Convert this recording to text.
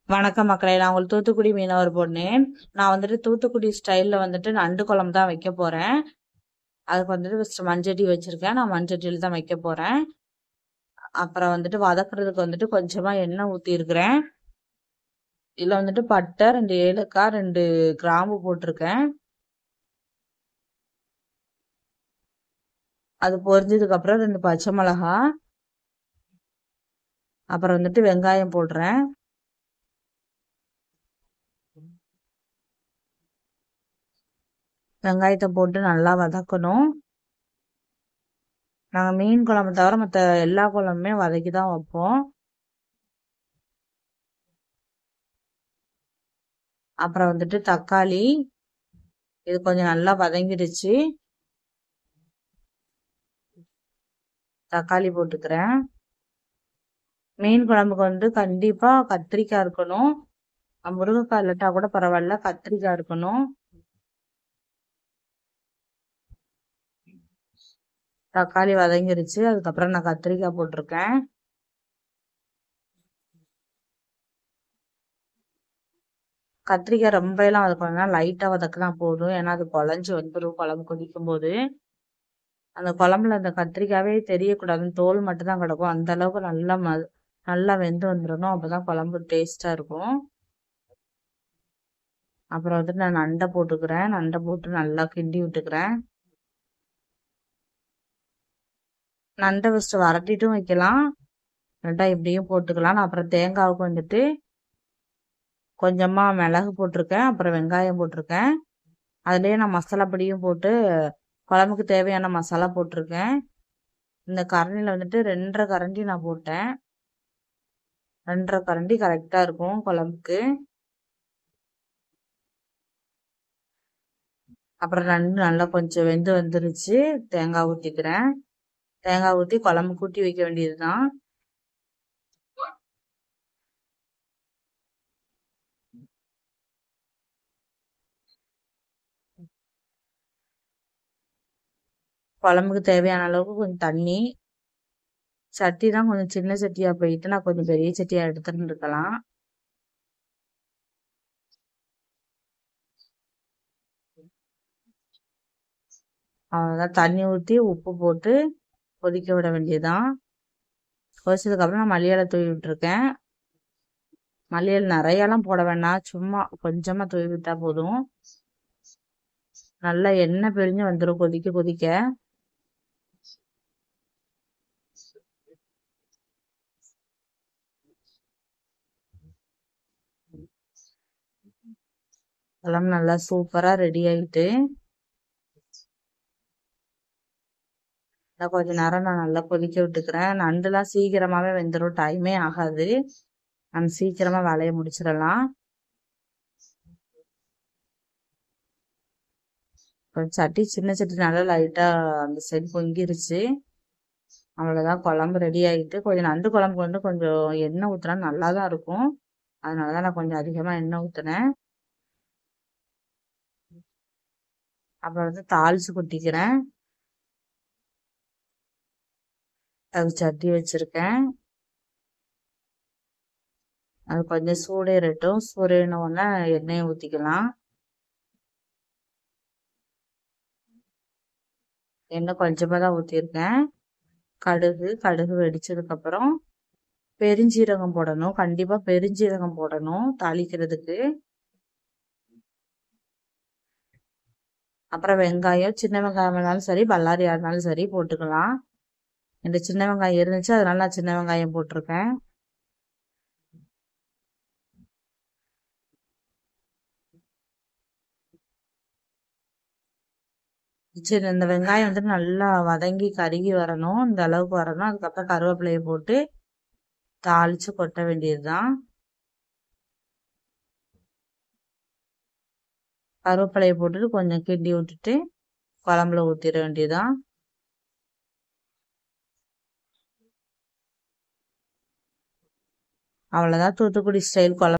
வணக்கம் மக்களே நான் உங்களுக்கு தூத்துக்குடி மீனவர் பொண்ணு நான் வந்துட்டு தூத்துக்குடி ஸ்டைலில் வந்துட்டு நண்டு குழம்பு தான் வைக்க போகிறேன் அதுக்கு வந்துட்டு ஃபஸ்ட்டு மண்சட்டி வச்சுருக்கேன் நான் மண்சட்டியில் தான் வைக்க போகிறேன் அப்புறம் வந்துட்டு வதக்குறதுக்கு வந்துட்டு கொஞ்சமாக எண்ணெய் ஊற்றிருக்கிறேன் இதில் வந்துட்டு பட்டை ரெண்டு ஏலக்காய் ரெண்டு கிராம்பு போட்டிருக்கேன் அது பொரிஞ்சதுக்கப்புறம் ரெண்டு பச்சை மிளகா அப்புறம் வந்துட்டு வெங்காயம் போடுறேன் வெங்காயத்தை போட்டு நல்லா வதக்கணும் நாங்கள் மீன் குழம்பு தவிர மற்ற எல்லா குழம்புமே வதக்கி தான் வைப்போம் அப்புறம் வந்துட்டு தக்காளி இது கொஞ்சம் நல்லா வதங்கிடுச்சு தக்காளி போட்டுக்கிறேன் மீன் குழம்புக்கு வந்து கண்டிப்பாக கத்திரிக்காய் இருக்கணும் முருங்கைக்காய் இல்லாட்டா கூட பரவாயில்ல கத்திரிக்காய் இருக்கணும் தக்காளி வதங்கிருச்சு அதுக்கப்புறம் நான் கத்திரிக்காய் போட்டிருக்கேன் கத்திரிக்காய் ரொம்ப எல்லாம் வதக்கணும்னா லைட்டாக வதக்கினா போதும் ஏன்னா அது குழஞ்சி வந்துடும் குழம்பு கொதிக்கும் போது அந்த குழம்புல அந்த கத்திரிக்காவே தெரியக்கூடாதுன்னு தோல் மட்டும் தான் கிடக்கும் அந்த அளவுக்கு நல்லா ம நல்லா வெந்து வந்துடணும் அப்போதான் குழம்பு டேஸ்ட்டாக இருக்கும் அப்புறம் வந்துட்டு நான் நண்டை போட்டுக்கிறேன் நண்டை போட்டு நல்லா கிண்டி விட்டுக்கிறேன் நண்டை ஃபஸ்ட்டு வரட்டிட்டும் வைக்கலாம் ரெண்டா இப்படியும் போட்டுக்கலாம் நான் அப்புறம் தேங்காவுக்கு வந்துட்டு கொஞ்சமாக மிளகு போட்டிருக்கேன் அப்புறம் வெங்காயம் போட்டிருக்கேன் அதுலேயே நான் மசாலா பொடியும் போட்டு குழம்புக்கு தேவையான மசாலா போட்டிருக்கேன் இந்த கரண்டியில் வந்துட்டு ரெண்டரை கரண்டி நான் போட்டேன் ரெண்டரை கரண்டி கரெக்டாக இருக்கும் குழம்புக்கு அப்புறம் நண்டு நல்லா கொஞ்சம் வெந்து வந்துருச்சு தேங்காய் ஊற்றிக்கிறேன் தேங்காய் ஊற்றி குழம்பு கூட்டி வைக்க வேண்டியது தான் குழம்புக்கு தேவையான அளவுக்கு கொஞ்சம் தண்ணி சட்டி தான் கொஞ்சம் சின்ன சட்டியாக போயிட்டு நான் கொஞ்சம் பெரிய சட்டியாக எடுத்துட்டு இருக்கலாம் அவ்வளோதான் தண்ணி ஊற்றி உப்பு போட்டு கொதிக்க விட வேண்டியதுதான் கொதிச்சதுக்கப்புறம் நான் மல்லியலை தூவி விட்டுருக்கேன் மல்லியல் நிறையெல்லாம் போட வேண்டாம் சும்மா கொஞ்சமாக தூவி விட்டா போதும் நல்லா எண்ணெய் பிரிஞ்சு வந்துடும் கொதிக்க கொதிக்க எல்லாம் நல்லா சூப்பராக ரெடி ஆகிட்டு கொஞ்ச நேரம் நான் நல்லா கொதிக்க விட்டுக்கிறேன் நண்டுலாம் சீக்கிரமாகவே வெந்துடும் டைமே ஆகாது நம்ம சீக்கிரமாக வேலையை முடிச்சிடலாம் கொஞ்சம் சட்டி சின்ன சட்டி நல்லா லைட்டாக அந்த சைடு பொங்கிருச்சு அவ்வளோதான் குழம்பு ரெடி ஆகிட்டு கொஞ்சம் நண்டு குழம்பு வந்து கொஞ்சம் எண்ணெய் ஊற்றினா நல்லா தான் இருக்கும் அதனால தான் நான் கொஞ்சம் அதிகமாக எண்ணெய் ஊற்றினேன் அப்புறம் வந்து தாளிச்சு கொட்டிக்கிறேன் அது சட்டி வச்சுருக்கேன் அது கொஞ்சம் சூடேறட்டும் சூடேறினோடனே எண்ணெயை ஊற்றிக்கலாம் எண்ணெய் கொஞ்சமாக தான் ஊற்றிருக்கேன் கடுகு கடுகு வெடிச்சதுக்கப்புறம் பெருஞ்சீரகம் போடணும் கண்டிப்பாக பெருஞ்சீரகம் போடணும் தாளிக்கிறதுக்கு அப்புறம் வெங்காயம் சின்ன வெங்காயம் இருந்தாலும் சரி பல்லாரியாக இருந்தாலும் சரி போட்டுக்கலாம் இந்த சின்ன வெங்காயம் இருந்துச்சு அதனால நான் சின்ன வெங்காயம் போட்டிருக்கேன் சரி இந்த வெங்காயம் வந்துட்டு நல்லா வதங்கி கருகி வரணும் இந்த அளவுக்கு வரணும் அதுக்கப்புறம் கருவேப்பிலையை போட்டு தாளித்து கொட்ட வேண்டியது தான் கருவேப்பிலையை போட்டுட்டு கொஞ்சம் கிண்டி விட்டுட்டு குழம்புல ஊற்றிட வேண்டியதுதான் அவ்வளோதான் தூத்துக்குடி ஸ்டைல் குழம்பு